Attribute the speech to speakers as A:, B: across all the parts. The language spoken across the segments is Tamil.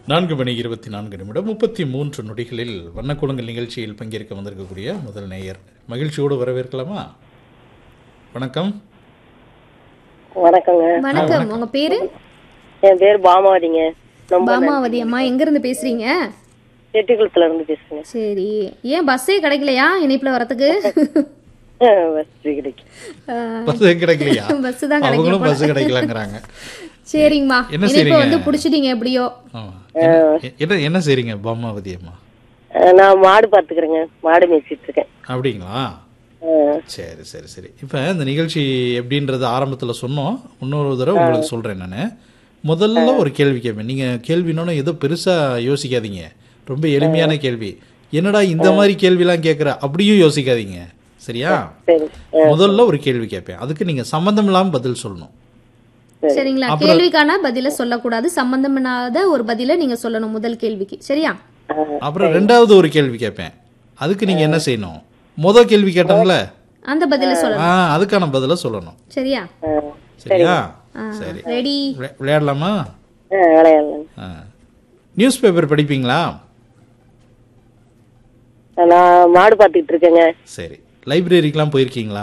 A: நான்கு மணி இருபத்தி நான்கு நிமிடம் முப்பத்தி மூன்று நொடிகளில் வண்ணக்குளங்கள் நிகழ்ச்சியில் பங்கேற்க வந்திருக்கக்கூடிய முதல் நேயர் மகிழ்ச்சியோடு வரவேற்கலாமா வணக்கம்
B: வணக்கங்க
C: வணக்கம் உங்க பேரு
B: என் பேர் பாமாவதிங்க ரொம்ப
C: பாமாவதி அம்மா எங்க இருந்து பேசுறீங்க
B: செட்டிக்குளத்துல இருந்து பேசுறேங்க
C: சரி ஏன் பஸ்ஸே கிடைக்கலையா இணைப்புல வரதுக்கு
B: பஸ் கிடைக்கும்
A: பஸ் கிடைக்கலையா
C: பஸ் தான் கிடைக்கல
A: அவங்களும் பஸ் கிடைக்கலங்கிறாங்க
C: சரிங்கம்மா
A: என்ன
C: இணைப்பை
A: செய்றீங்க?
C: வந்து புடிச்சிட்டீங்க எப்படியோ
A: ஆமா. என்ன- என்ன என்ன செய்றீங்க பாமாவதி அம்மா
B: அஹ் நான் மாடு பாத்துக்கிறேங்க மாடு மேய்ச்சிட்டு இருக்கேன்
A: அப்படிங்களா
B: அஹ்
A: சரி சரி சரி இப்போ இந்த நிகழ்ச்சி எப்படின்றது ஆரம்பத்தில் சொன்னோம் இன்னொரு தடவை உங்களுக்கு சொல்கிறேன் நான் முதல்ல ஒரு கேள்வி கேட்பேன் நீங்கள் கேள்வினோன்னு ஏதோ பெருசாக யோசிக்காதீங்க ரொம்ப எளிமையான கேள்வி என்னடா இந்த மாதிரி கேள்விலாம் கேட்குற அப்படியும் யோசிக்காதீங்க சரியா
B: சரி
A: முதல்ல ஒரு கேள்வி கேட்பேன் அதுக்கு நீங்கள் சம்மந்தம் இல்லாமல் பதில் சொல்லணும்
C: சரிங்களா கேள்விக்கான பதில சொல்லக்கூடாது சம்பந்தமில்லாத ஒரு பதில நீங்க சொல்லணும் முதல் கேள்விக்கு சரியா
A: அப்புறம் ரெண்டாவது ஒரு கேள்வி கேட்பேன் அதுக்கு நீங்கள் என்ன செய்யணும் முத கேள்வி கேட்டோம்ல
C: அந்த பதில சொல்லணும்
A: ஆ அதுக்கான பதிலை சொல்லணும்
C: சரியா
B: அஹ்
A: சரியா சரி
C: ரெடி
A: விளை- விளையாடலாமா
B: அஹ் விளையாடலாம்
A: நியூஸ் பேப்பர் படிப்பீங்களா
B: நான் மாடு பாத்துக்கிட்டு இருக்கேங்க
A: சரி லைப்ரரிக்கெலாம் போயிருக்கீங்களா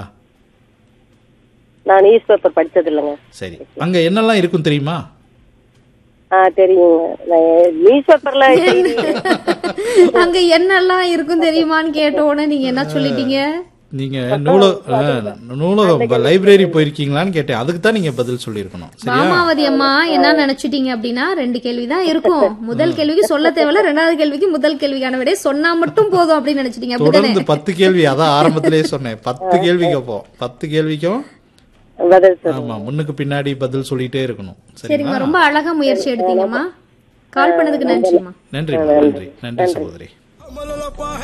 B: நான் நியூஸ் பேப்பர் படிச்சது இல்லைங்க
A: சரி அங்கே என்னெல்லாம் இருக்கும் தெரியுமா
B: ஆ தெரியுங்க நான் நியூஸ் பேப்பர்ல
C: அங்க என்னெல்லாம் இருக்கும் தெரியுமான்னு கேட்ட உடனே நீங்க என்ன சொல்லிட்டீங்க
A: நீங்கள் நூல ஆ, நூலகம் லைப்ரரி போயிருக்கீங்களான்னு கேட்டேன் அதுக்கு தான் நீங்கள் பதில் சொல்லியிருக்கணும் சரியா
C: பாமாவதி அம்மா என்ன நினைச்சிட்டீங்க அப்படின்னா ரெண்டு கேள்வி தான் இருக்கும் முதல் கேள்விக்கு சொல்ல தேவையில்ல ரெண்டாவது கேள்விக்கு முதல் கேள்விக்கான விடையை சொன்னா மட்டும் போதும் அப்படின்னு நினைச்சிட்டீங்க அப்படிதானே
A: தொடர்ந்து பத்து கேள்வி அதான் ஆரம்பத்திலேயே சொன்னேன் பத்து கேள்வி கேட்போம் பத்து கேள்விக்கும்
B: பதில் சொல்லு
A: ஆமா முன்னுக்கு பின்னாடி பதில் சொல்லிட்டே இருக்கணும் சரிங்களா
C: சரிங்கம்மா ரொம்ப அழகா முயற்சி எடுத்தீங்கம்மா கால் பண்ணதுக்கு நன்றிம்மா
A: நன்றி நன்றி நன்றி சகோதரி